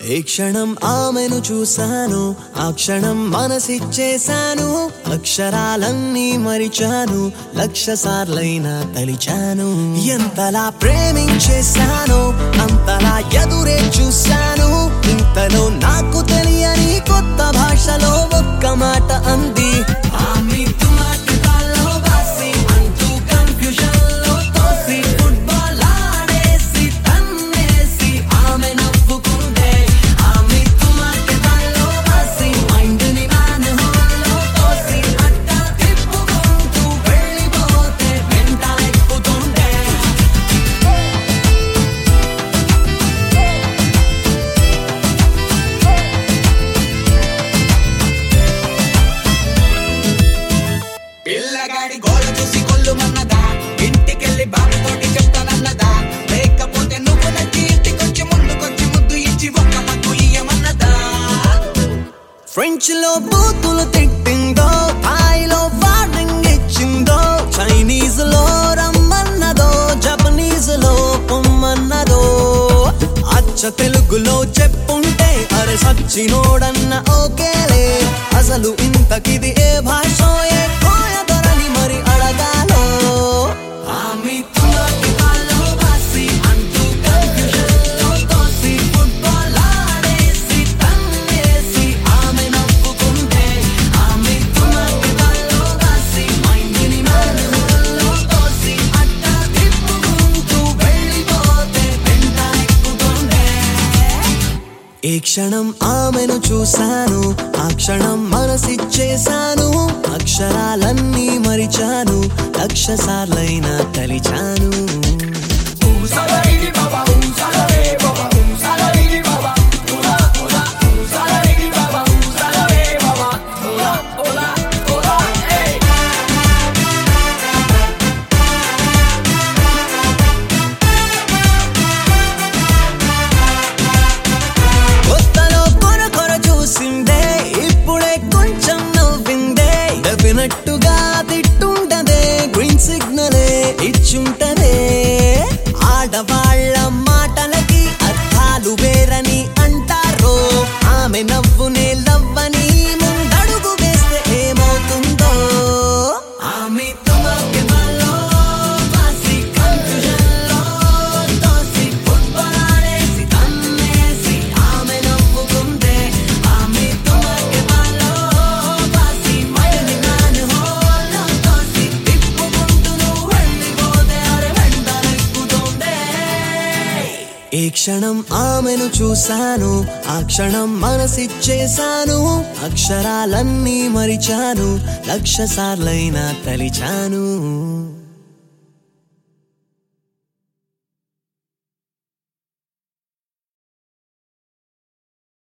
ఏ క్షణం ఆమెను చూశాను ఆ క్షణం మనసిచ్చేశాను అక్షరాలన్నీ మరిచాను లక్ష సార్లైనా తలిచాను ఎంతలా ప్రేమించేశాను అంతలా ఎదురే చూశాను ఇంతలో నాకు తెలియని కొత్త భాషలో ఒక్క మాట అంది ఆమె తుమాటుకాల్లో వాసి అంటూ కన్ఫ్యూజన్ లో తోసి ఫుట్బాల్ ఆడేసి తన్నేసి ఆమె నవ్వుకుందే ఆమె తుమాటుకాల్లో వాసి మైండ్ ని మ్యాన్ హోల్లో తోసి అట్టా తిప్పుకుంటూ వెళ్ళిపోతే వెంట ఎక్కుతుండే పిల్లగాడి గోల చూసి కొల్లుమన్నదా ఇంటికెళ్ళి బాబుతోటి చెప్తానన్నదా లేకపోతే నువ్వు నచ్చి ఇంటికొచ్చి ముందుకొచ్చి ముద్దు ఇచ్చి ఒక్క మగ్గు ఇయ్యమన్నదా ఫ్రెంచ్ లో బూతులు తిట్టిందో థాయిలో వార్నింగ్ ఇచ్చిందో చైనీస్ లో రమ్మన్నదో జపనీస్ లో పొమ్మన్నదో అచ్చ తెలుగులో చెప్పుంటే అరే సచ్చినోడన్న ఓకేలే అసలు ఇంతకిది ఏ భాషో ఏ కోయ ధరని మరి అడగాలో ఆమె తులకి కాల్లో వాసి అంటూ కన్ఫ్యూజన్ లో తోసి ఫుట్బాల్ ఆడేసి తన్నేసి ఆమె నవ్వుకుంటే ఆమె తులకి కాల్లో వాసి మైండ్ ని మ్యాన్ హోల్లో తోసి అట్టా తిప్పుకుంటూ వెళ్ళిపోతే వెంట ఎక్కుతుండే ఏ క్షణం ఆమెను చూశాను ఆ క్షణం మనసిచ్చేశాను అక్షరాలన్నీ మరిచాను లక్ష సార్లైనా తలిచాను కొత్తలో కొర కొర చూసిందే ఇప్పుడే కొంచెం నవ్విందే డెఫినట్టుగా తిట్టుంటదే గ్రీన్ సిగ్నలే ఇచ్చుంటదే ఆడవాళ్ళ మాటలకి అర్థాలు వేరని అంటారు ఆమె నవ్వునే లవ్వని ముందడుగు వేస్తే ఏమవుతుందో ఆమె తుమకి వల్లో వాసి కన్ఫ్యూజన్లో తోసి ఫుట్బాల్ ఆడేసి తన్నేసి ఆమె నవ్వుకుందే ఆమె తుమకి వల్లో వాసి మైండ్ మ్యాన్ హోల్లో తోసి తిప్పుకుంటూ నువ్వు వెళ్ళిపోతే అరే వెంట ఎక్కుతుందే ఏ క్షణం ఆమెను చూశాను ఆ క్షణం మనసిచ్చేశాను అక్షరాలన్నీ మరిచాను లక్ష సార్లైనా తలిచాను